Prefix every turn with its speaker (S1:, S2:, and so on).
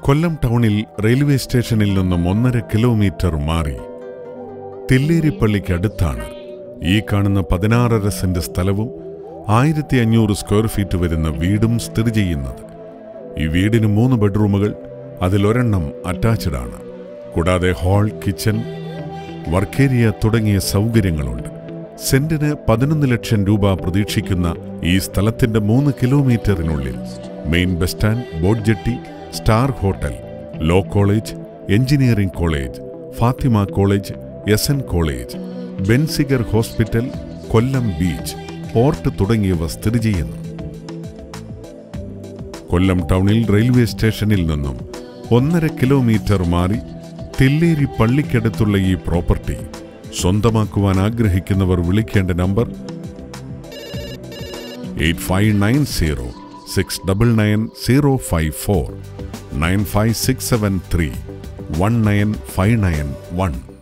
S1: കൊല്ലം ടൗണിൽ റെയിൽവേ സ്റ്റേഷനിൽ നിന്നും ഒന്നര കിലോമീറ്റർ മാറി തില്ലേരിപ്പള്ളിക്ക് അടുത്താണ് ഈ കാണുന്ന പതിനാറര സെന്റ് സ്ഥലവും ആയിരത്തി അഞ്ഞൂറ് സ്ക്വയർ ഫീറ്റ് വരുന്ന വീടും സ്ഥിതി ചെയ്യുന്നത് ഈ വീടിന് മൂന്ന് ബെഡ്റൂമുകൾ അതിലൊരെണ്ണം അറ്റാച്ച്ഡ് ആണ് കൂടാതെ ഹാൾ കിച്ചൺ വർക്കേരിയ തുടങ്ങിയ സൗകര്യങ്ങളുണ്ട് സെന്റിന് പതിനൊന്ന് ലക്ഷം രൂപ പ്രതീക്ഷിക്കുന്ന ഈ സ്ഥലത്തിന്റെ മൂന്ന് കിലോമീറ്ററിനുള്ളിൽ main bus stand boat jetty star hotel law college engineering college Fatima college S N college Benziger hospital Kollam beach port തുടങ്ങിയവ സ്ഥിതി ചെയ്യുന്നു കൊല്ലം ടൗണിൽ റെയിൽവേ സ്റ്റേഷനിൽ നിന്നും ഒന്നര കിലോമീറ്റർ മാറി തില്ലേരി പള്ളിക്കടുത്തുള്ള ഈ പ്രോപ്പർട്ടി സ്വന്തമാക്കുവാൻ ആഗ്രഹിക്കുന്നവർ വിളിക്കേണ്ട number eight five nine zero six double nine zero five four nine five six seven three one nine five nine one